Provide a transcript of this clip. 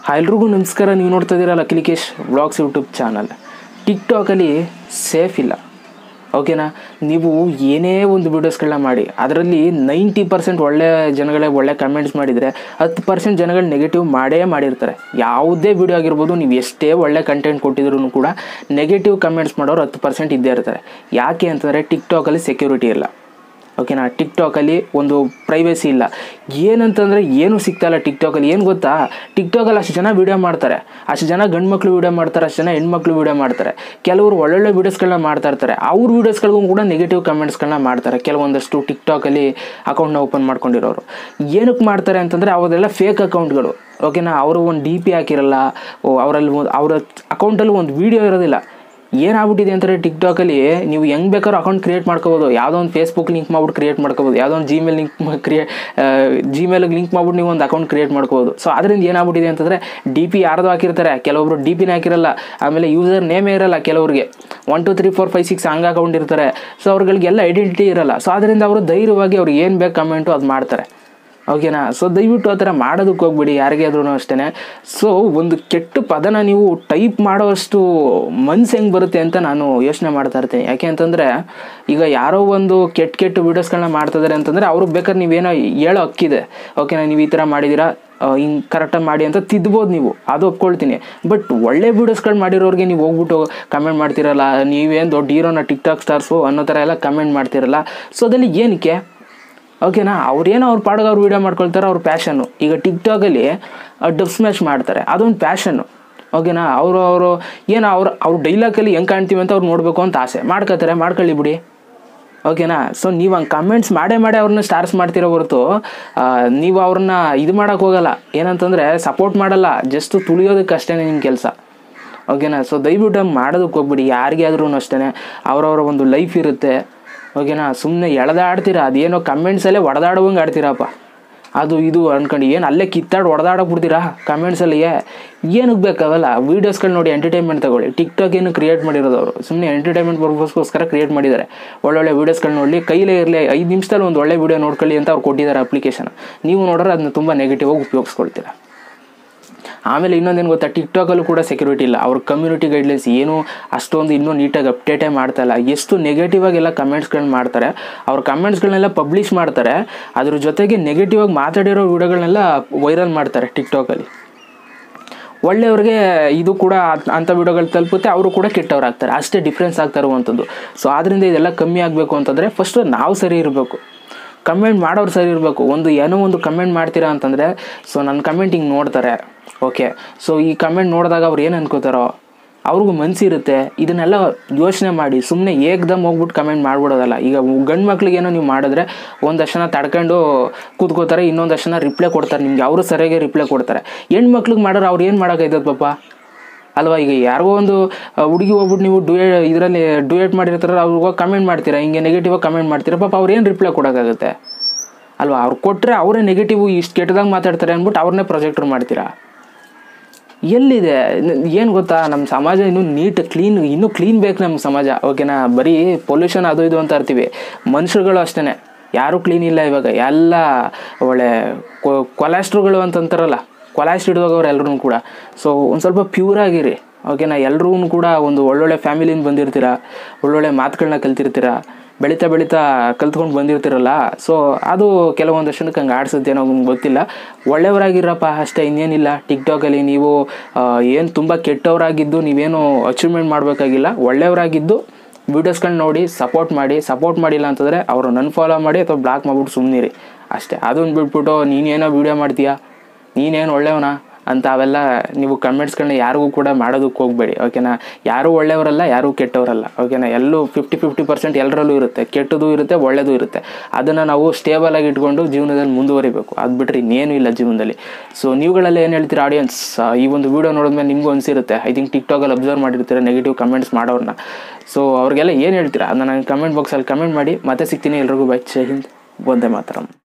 hi ಎಲ್ರಿಗೂ ನಮಸ್ಕಾರ ನೀವು ನೋಡ್ತಾ ಇದ್ದೀರಲ್ಲ ಕ್ಲಿಕೇಶ್ ವ್ಲಾಗ್ಸ್ ಯೂಟ್ಯೂಬ್ ಚಾನಲ್ ಟಿಕ್ಟಾಕಲ್ಲಿ ಸೇಫ್ ಇಲ್ಲ ಓಕೆನಾ ನೀವು ಏನೇ ಒಂದು ವೀಡಿಯೋಸ್ಗಳನ್ನ ಮಾಡಿ ಅದರಲ್ಲಿ ನೈಂಟಿ ಪರ್ಸೆಂಟ್ ಒಳ್ಳೆ ಜನಗಳೇ ಒಳ್ಳೆ ಕಮೆಂಟ್ಸ್ ಮಾಡಿದರೆ ಹತ್ತು ಪರ್ಸೆಂಟ್ ಜನಗಳು ನೆಗೆಟಿವ್ ಮಾಡೇ ಮಾಡಿರ್ತಾರೆ ಯಾವುದೇ ವಿಡಿಯೋ ಆಗಿರ್ಬೋದು ನೀವು ಎಷ್ಟೇ ಒಳ್ಳೆ ಕಂಟೆಂಟ್ ಕೊಟ್ಟಿದ್ರು ಕೂಡ ನೆಗೆಟಿವ್ ಕಮೆಂಟ್ಸ್ ಮಾಡೋರು ಹತ್ತು ಪರ್ಸೆಂಟ್ ಇದ್ದೇ ಇರ್ತಾರೆ ಯಾಕೆ ಅಂತಂದರೆ ಟಿಕ್ಟಾಕಲ್ಲಿ ಸೆಕ್ಯೂರಿಟಿ ಇಲ್ಲ ಓಕೆನಾ ಟಿಕ್ಟಾಕಲ್ಲಿ ಒಂದು ಪ್ರೈವೇಸಿ ಇಲ್ಲ ಏನಂತಂದರೆ ಏನು ಸಿಗ್ತಾಯಿಲ್ಲ ಟಿಕ್ಟಾಕಲ್ಲಿ ಏನು ಗೊತ್ತಾ ಟಿಕ್ಟಾಕಲ್ಲಿ ಅಷ್ಟು ಜನ ವೀಡಿಯೋ ಮಾಡ್ತಾರೆ ಅಷ್ಟು ಜನ ಗಂಡು ಮಕ್ಕಳು ವೀಡಿಯೋ ಮಾಡ್ತಾರೆ ಅಷ್ಟು ಜನ ಹೆಣ್ಮಕ್ಳು ವೀಡಿಯೋ ಮಾಡ್ತಾರೆ ಕೆಲವರು ಒಳ್ಳೊಳ್ಳೆ ವೀಡಿಯೋಸ್ಗಳನ್ನ ಮಾಡ್ತಾ ಇರ್ತಾರೆ ಅವ್ರ ವೀಡಿಯೋಸ್ಗಳಿಗೂ ಕೂಡ ನೆಗೆಟಿವ್ ಕಮೆಂಟ್ಸ್ಗಳನ್ನ ಮಾಡ್ತಾರೆ ಕೆಲವೊಂದಷ್ಟು ಟಿಕ್ಟಾಕಲ್ಲಿ ಅಕೌಂಟ್ನ ಓಪನ್ ಮಾಡ್ಕೊಂಡಿರೋರು ಏನಕ್ಕೆ ಮಾಡ್ತಾರೆ ಅಂತಂದರೆ ಅವರೆಲ್ಲ ಫೇಕ್ ಅಕೌಂಟ್ಗಳು ಓಕೆನಾ ಅವರು ಒಂದು ಡಿ ಪಿ ಹಾಕಿರಲ್ಲ ಓ ಅವರಲ್ಲಿ ಒಂದು ಅವರ ಅಕೌಂಟಲ್ಲಿ ಒಂದು ವೀಡಿಯೋ ಇರೋದಿಲ್ಲ ಏನಾಗ್ಬಿಟ್ಟಿದೆ ಅಂತಾರೆ ಟಿಕ್ಟಾಕಲ್ಲಿ ನೀವು ಹೆಂಗೆ ಬೇಕಾದ್ರೂ ಅಕೌಂಟ್ ಕ್ರಿಯೇಟ್ ಮಾಡ್ಕೋಬೋದು ಯಾವುದೋ ಒಂದು ಫೇಸ್ಬುಕ್ ಲಿಂಕ್ ಮಾಡ್ಬಿಟ್ಟು ಕ್ರಿಯೇಟ್ ಮಾಡ್ಕೋಬೋದು ಯಾವುದೋ ಒಂದು ಜಿಮೇಲ್ ಲಿಂಕ್ ಕ್ರಿಯೇ ಜಿಮೇಲ್ಗೆ ಲಿಂಕ್ ಮಾಡ್ಬಿಟ್ಟು ನೀವು ಒಂದು ಅಕೌಂಟ್ ಕ್ರಿಯೇಟ್ ಮಾಡ್ಕೋಬೋದು ಸೊ ಅದರಿಂದ ಏನಾಗ್ಬಿಟ್ಟಿದೆ ಅಂತಂದರೆ ಡಿ ಪಿ ಯಾರ್ದು ಹಾಕಿರ್ತಾರೆ ಕೆಲವೊಬ್ರು ಡಿ ಪಿನೇ ಹಾಕಿರಲ್ಲ ಆಮೇಲೆ ಯೂಸರ್ ನೇಮೇ ಇರಲ್ಲ ಕೆಲವ್ರಿಗೆ one two three four five six ಹಂಗೆ ಅಕೌಂಟ್ ಇರ್ತಾರೆ ಸೊ ಅವ್ರಿಗೆಲ್ಲ ಐಡೆಂಟಿಟಿ ಇರಲ್ಲ ಸೊ ಅದರಿಂದ ಅವರು ಧೈರ್ಯವಾಗಿ ಅವ್ರಿಗೆ ಏನು ಬೇಕು ಕಮೆಂಟು ಅದು ಮಾಡ್ತಾರೆ ಓಕೆನಾ ಸೊ ದಯವಿಟ್ಟು ಆ ಥರ ಮಾಡೋದಕ್ಕೆ ಹೋಗ್ಬಿಡಿ ಯಾರಿಗೇ ಆದ್ರೂ ಅಷ್ಟೇ ಸೊ ಒಂದು ಕೆಟ್ಟ ಪದನ ನೀವು ಟೈಪ್ ಮಾಡೋವಷ್ಟು ಮನ್ಸು ಹೆಂಗೆ ಬರುತ್ತೆ ಅಂತ ನಾನು ಯೋಚನೆ ಮಾಡ್ತಾ ಇರ್ತೀನಿ ಯಾಕೆ ಅಂತಂದರೆ ಈಗ ಯಾರೋ ಒಂದು ಕೆಟ್ಟ ಕೆಟ್ಟ ವೀಡಿಯೋಸ್ಗಳನ್ನ ಮಾಡ್ತಿದ್ದಾರೆ ಅಂತಂದರೆ ಅವ್ರಿಗೆ ಬೇಕಾದ್ರೆ ನೀವೇನೋ ಹೇಳೋ ಹಕ್ಕಿದೆ ಓಕೆನಾ ನೀವು ಈ ಥರ ಮಾಡಿದ್ದೀರಾ ಹಿಂಗೆ ಕರೆಕ್ಟಾಗಿ ಮಾಡಿ ಅಂತ ತಿದ್ಬೋದು ನೀವು ಅದು ಒಪ್ಕೊಳ್ತೀನಿ ಬಟ್ ಒಳ್ಳೆ ವೀಡಿಯೋಸ್ಗಳು ಮಾಡಿರೋರಿಗೆ ನೀವು ಹೋಗ್ಬಿಟ್ಟು ಕಮೆಂಟ್ ಮಾಡ್ತಿರಲ್ಲ ನೀವೇನು ದೊಡ್ಡ ಹೀರೋನ ಟಿಕ್ ಟಾಕ್ ಸ್ಟಾರ್ಸು ಅನ್ನೋ ಥರ ಎಲ್ಲ ಕಮೆಂಟ್ ಮಾಡ್ತಿರಲ್ಲ ಸೊ ಅದಲ್ಲಿ ಏನಕ್ಕೆ ಓಕೆನಾ ಅವ್ರೇನೋ ಅವ್ರ ಪಾಡಿಗೆ ಅವ್ರು ವೀಡಿಯೋ ಮಾಡ್ಕೊಳ್ತಾರೆ ಅವ್ರ ಪ್ಯಾಷನ್ನು ಈಗ ಟಿಕ್ಟಾಕಲ್ಲಿ ಡಬ್ ಸ್ಮ್ಯಾಶ್ ಮಾಡ್ತಾರೆ ಅದೊಂದು ಪ್ಯಾಷನ್ನು ಓಕೆನಾ ಅವರು ಅವರು ಏನೋ ಅವ್ರು ಅವ್ರು ಡೈಲಾಗಲ್ಲಿ ಹೆಂಗೆ ಕಾಣ್ತೀವಿ ಅಂತ ಅವ್ರು ನೋಡಬೇಕು ಅಂತ ಆಸೆ ಮಾಡ್ಕೋತಾರೆ ಮಾಡ್ಕೊಳ್ಳಿ ಬಿಡಿ ಓಕೆನಾ ಸೊ ನೀವು ಹಂಗೆ ಕಮೆಂಟ್ಸ್ ಮಾಡೇ ಮಾಡೇ ಅವ್ರನ್ನ ಸ್ಟಾರ್ಸ್ ಮಾಡ್ತಿರೋ ಹೊರತು ನೀವು ಅವ್ರನ್ನ ಇದು ಮಾಡೋಕೆ ಹೋಗಲ್ಲ ಏನಂತಂದರೆ ಸಪೋರ್ಟ್ ಮಾಡಲ್ಲ ಜಸ್ಟ್ ತುಳಿಯೋದಕ್ಕೆ ಅಷ್ಟೇ ನಿಮ್ಮ ಕೆಲಸ ಓಕೆನಾ ಸೊ ದಯವಿಟ್ಟು ಹಂಗೆ ಮಾಡೋದಕ್ಕೆ ಹೋಗ್ಬಿಡಿ ಯಾರಿಗೇ ಆದ್ರೂ ಅಷ್ಟೇ ಅವರವರ ಒಂದು ಲೈಫ್ ಇರುತ್ತೆ ಓಕೆನಾ ಸುಮ್ಮನೆ ಎಳೆದಾಡ್ತೀರಾ ಅದೇನೋ ಕಮೆಂಟ್ಸಲ್ಲೇ ಹೊಡೆದಾಡುವಂಗೆ ಆಡ್ತೀರಪ್ಪ ಅದು ಇದು ಅನ್ಕೊಂಡು ಏನು ಅಲ್ಲೇ ಕಿತ್ತಾಡಿ ಹೊಡೆದಾಡಕ್ಕೆ ಬಿಡ್ತೀರಾ ಕಮೆಂಟ್ಸಲ್ಲಿ ಏನಕ್ಕೆ ಬೇಕಾಗಲ್ಲ ವೀಡಿಯೋಸ್ಗಳು ನೋಡಿ ಎಂಟರ್ಟೈನ್ಮೆಂಟ್ ತಗೊಳ್ಳಿ ಟಿಕ್ಟಾಕ್ ಏನು ಕ್ರಿಯೇಟ್ ಮಾಡಿರೋದು ಅವರು ಸುಮ್ಮನೆ ಎಂಟರ್ಟೈನ್ಮೆಂಟ್ ಪರ್ಪಸ್ಗೋಸ್ಕರ ಕ್ರಿಯೇಟ್ ಮಾಡಿದ್ದಾರೆ ಒಳ್ಳೊಳ್ಳೆ ವೀಡಿಯೋಸ್ಗಳು ನೋಡಲಿ ಕೈಲೇ ಇರಲಿ ಐದು ನಿಮಿಷದಲ್ಲಿ ಒಂದು ಒಳ್ಳೆ ವೀಡಿಯೋ ನೋಡ್ಕೊಳ್ಳಿ ಅಂತ ಅವ್ರು ಕೊಟ್ಟಿದ್ದಾರೆ ಅಪ್ಲಿಕೇಶನ್ ನೀವು ನೋಡಿದ್ರೆ ಅದನ್ನ ತುಂಬ ನೆಗೆಟಿವ್ ಆಗಿ ಉಪಯೋಗಿಸ್ಕೊಳ್ತೀರಾ ಆಮೇಲೆ ಇನ್ನೊಂದೇನು ಗೊತ್ತಾ ಟಿಕ್ಟಾಕಲ್ಲೂ ಕೂಡ ಸೆಕ್ಯೂರಿಟಿ ಇಲ್ಲ ಅವ್ರ ಕಮ್ಯುನಿಟಿ ಗೈಡ್ಲೈನ್ಸ್ ಏನು ಅಷ್ಟೊಂದು ಇನ್ನೂ ನೀಟಾಗಿ ಅಪ್ಡೇಟೇ ಮಾಡ್ತಾ ಇಲ್ಲ ಎಷ್ಟು ನೆಗೆಟಿವ್ ಆಗಿ ಎಲ್ಲ ಕಮೆಂಟ್ಸ್ಗಳನ್ನ ಮಾಡ್ತಾರೆ ಅವ್ರ ಕಮೆಂಟ್ಸ್ಗಳನ್ನೆಲ್ಲ ಪಬ್ಲಿಷ್ ಮಾಡ್ತಾರೆ ಅದ್ರ ಜೊತೆಗೆ ನೆಗೆಟಿವ್ ಆಗಿ ಮಾತಾಡಿರೋ ವಿಡಿಯೋಗಳನ್ನೆಲ್ಲ ವೈರಲ್ ಮಾಡ್ತಾರೆ ಟಿಕ್ಟಾಕಲ್ಲಿ ಒಳ್ಳೆಯವ್ರಿಗೆ ಇದು ಕೂಡ ಅಂಥ ವಿಡಿಯೋಗಳು ತಲುಪುತ್ತೆ ಅವರು ಕೂಡ ಕೆಟ್ಟವ್ರಾಗ್ತಾರೆ ಅಷ್ಟೇ ಡಿಫ್ರೆನ್ಸ್ ಆಗ್ತಾ ಇರುವಂಥದ್ದು ಸೊ ಆದ್ದರಿಂದ ಇದೆಲ್ಲ ಕಮ್ಮಿ ಆಗಬೇಕು ಅಂತಂದರೆ ಫಸ್ಟು ನಾವು ಸರಿ ಇರಬೇಕು ಕಮೆಂಟ್ ಮಾಡೋರು ಸರಿ ಇರಬೇಕು ಒಂದು ಏನೋ ಒಂದು ಕಮೆಂಟ್ ಮಾಡ್ತೀರಾ ಅಂತಂದರೆ ಸೊ ನನ್ನ ಕಮೆಂಟ್ ಹಿಂಗೆ ನೋಡ್ತಾರೆ ಓಕೆ ಸೊ ಈ ಕಮೆಂಟ್ ನೋಡಿದಾಗ ಅವ್ರು ಏನು ಅನ್ಕೋತಾರೋ ಅವ್ರಿಗೂ ಮನಸ್ಸಿರುತ್ತೆ ಇದನ್ನೆಲ್ಲ ಯೋಚನೆ ಮಾಡಿ ಸುಮ್ಮನೆ ಏಕ್ದಮ್ ಹೋಗ್ಬಿಟ್ಟು ಕಮೆಂಟ್ ಮಾಡ್ಬಿಡೋದಲ್ಲ ಈಗ ಗಂಡು ಮಕ್ಳಿಗೇನೋ ನೀವು ಮಾಡಿದ್ರೆ ಒಂದಷ್ಟು ಜನ ತಡ್ಕೊಂಡು ಕೂತ್ಕೋತಾರೆ ಇನ್ನೊಂದಷ್ಟು ಜನ ರಿಪ್ಲೈ ಕೊಡ್ತಾರೆ ನಿಮ್ಗೆ ಅವರು ಸರಿಯಾಗಿ ರಿಪ್ಲೈ ಕೊಡ್ತಾರೆ ಹೆಣ್ಮಕ್ಳಿಗೆ ಮಾಡೋರು ಅವ್ರು ಏನು ಮಾಡೋಕ್ಕಾಯ್ತದ ಪಾಪ ಅಲ್ವಾ ಈಗ ಯಾರಿಗೋ ಒಂದು ಹುಡುಗಿ ಹೋಗ್ಬಿಟ್ಟು ನೀವು ಡುಯೇ ಇದರಲ್ಲಿ ಡುಯೇಟ್ ಮಾಡಿರ್ತಾರೆ ಅವ್ರಿಗೆ ಕಮೆಂಟ್ ಮಾಡ್ತೀರಾ ಹಿಂಗೆ ನೆಗೆಟಿವ್ ಕಮೆಂಟ್ ಮಾಡ್ತೀರಾ ಪಾಪ ಅವ್ರು ಏನು ರಿಪ್ಲೈ ಕೊಡೋಕ್ಕಾಗುತ್ತೆ ಅಲ್ವಾ ಅವ್ರು ಕೊಟ್ಟರೆ ಅವರೇ ನೆಗೆಟಿವ್ ಇಷ್ಟು ಕೆಟ್ಟದಾಗ ಮಾತಾಡ್ತಾರೆ ಅಂದ್ಬಿಟ್ಟು ಅವ್ರನ್ನೇ ಪ್ರೊಜೆಕ್ಟರ್ ಮಾಡ್ತೀರಾ ಎಲ್ಲಿದೆ ಏನು ಗೊತ್ತಾ ನಮ್ಮ ಸಮಾಜ ಇನ್ನೂ ನೀಟ್ ಕ್ಲೀನ್ ಇನ್ನೂ ಕ್ಲೀನ್ ಬೇಕು ನಮ್ಮ ಸಮಾಜ ಓಕೆನಾ ಬರೀ ಪೊಲ್ಯೂಷನ್ ಅದು ಇದು ಅಂತ ಇರ್ತೀವಿ ಮನುಷ್ಯರುಗಳು ಅಷ್ಟೇ ಯಾರೂ ಕ್ಲೀನ್ ಇಲ್ಲ ಇವಾಗ ಎಲ್ಲ ಒಳ್ಳೆ ಕೊಲೆಸ್ಟ್ರುಗಳು ಅಂತಂತಾರಲ್ಲ ಕೊಲಾಸ್ಟ್ ಹಿಡಿದೋಗವ್ರು ಎಲ್ಲರೂ ಕೂಡ ಸೊ ಒಂದು ಸ್ವಲ್ಪ ಪ್ಯೂರ್ ಆಗಿರಿ ಓಕೆನಾ ಎಲ್ಲರೂ ಕೂಡ ಒಂದು ಒಳ್ಳೊಳ್ಳೆ ಫ್ಯಾಮಿಲಿಯಿಂದ ಬಂದಿರ್ತೀರ ಒಳ್ಳೊಳ್ಳೆ ಮಾತುಗಳನ್ನ ಕಲ್ತಿರ್ತೀರ ಬೆಳೀತಾ ಬೆಳೀತಾ ಕಲ್ತ್ಕೊಂಡು ಬಂದಿರ್ತಿರಲ್ಲ ಸೊ ಅದು ಕೆಲವೊಂದಷ್ಟು ಜನಕ್ಕೆ ಹಂಗೆ ಆಡ್ಸುತ್ತೆ ಏನೋ ನಮ್ಗೆ ಗೊತ್ತಿಲ್ಲ ಒಳ್ಳೆಯವರಾಗಿರಪ್ಪ ಅಷ್ಟೇ ಇನ್ನೇನಿಲ್ಲ ಟಿಕ್ಟಾಕಲ್ಲಿ ನೀವು ಏನು ತುಂಬ ಕೆಟ್ಟವರಾಗಿದ್ದು ನೀವೇನು ಅಚೀವ್ಮೆಂಟ್ ಮಾಡಬೇಕಾಗಿಲ್ಲ ಒಳ್ಳೆಯವರಾಗಿದ್ದು ವೀಡಿಯೋಸ್ಗಳನ್ನ ನೋಡಿ ಸಪೋರ್ಟ್ ಮಾಡಿ ಸಪೋರ್ಟ್ ಮಾಡಿಲ್ಲ ಅಂತಂದರೆ ಅವರು ನನ್ನ ಫಾಲೋ ಮಾಡಿ ಅಥವಾ ಬ್ಲಾಕ್ ಮಾಡ್ಬಿಟ್ಟು ಸುಮ್ಮನಿರಿ ಅಷ್ಟೇ ಅದನ್ನು ಬಿಟ್ಬಿಟ್ಟು ನೀನೇನೋ ವೀಡಿಯೋ ಮಾಡ್ತೀಯಾ ನೀನೇನು ಒಳ್ಳೆಯವನಾ ಅಂತ ಅವೆಲ್ಲ ನೀವು ಕಮೆಂಟ್ಸ್ಗಳನ್ನ ಯಾರಿಗೂ ಕೂಡ ಮಾಡೋದಕ್ಕೆ ಹೋಗಬೇಡಿ ಓಕೆನಾ ಯಾರೂ ಒಳ್ಳೆಯವರಲ್ಲ ಯಾರೂ ಕೆಟ್ಟವರಲ್ಲ ಓಕೆನಾ ಎಲ್ಲೂ ಫಿಫ್ಟಿ ಫಿಫ್ಟಿ ಪರ್ಸೆಂಟ್ ಎಲ್ಲರಲ್ಲೂ ಇರುತ್ತೆ ಕೆಟ್ಟದ್ದು ಇರುತ್ತೆ ಒಳ್ಳೆಯದು ಇರುತ್ತೆ ಅದನ್ನು ನಾವು ಸ್ಟೇಬಲ್ ಆಗಿ ಇಟ್ಕೊಂಡು ಜೀವನದಲ್ಲಿ ಮುಂದುವರಿಬೇಕು ಅದು ಬಿಟ್ಟರೆ ಇನ್ನೇನು ಇಲ್ಲ ಜೀವನದಲ್ಲಿ ಸೊ ನೀವುಗಳೆಲ್ಲ ಏನು ಹೇಳ್ತೀರಾ ಆಡಿಯನ್ಸ್ ಈ ಒಂದು ವೀಡಿಯೋ ನೋಡಿದ್ಮೇಲೆ ನಿಮಗೂ ಅನಿಸಿರುತ್ತೆ ಐ ಥಿಂಕ್ ಟಿಕ್ಟಾಕಲ್ಲಿ ಅಬ್ಸರ್ವ್ ಮಾಡಿರ್ತೀರ ನೆಗೆಟಿವ್ ಕಮೆಂಟ್ಸ್ ಮಾಡೋರನ್ನ ಸೊ ಅವ್ರಿಗೆಲ್ಲ ಏನು ಹೇಳ್ತೀರಾ ಅದನ್ನ ನನಗೆ ಕಮೆಂಟ್ ಬಾಕ್ಸಲ್ಲಿ ಕಮೆಂಟ್ ಮಾಡಿ ಮತ್ತೆ ಸಿಗ್ತೀನಿ ಎಲ್ರಿಗೂ ಬೈ ಜೈ ಹಿಂದ್ ಒಂದೇ ಮಾತರಂ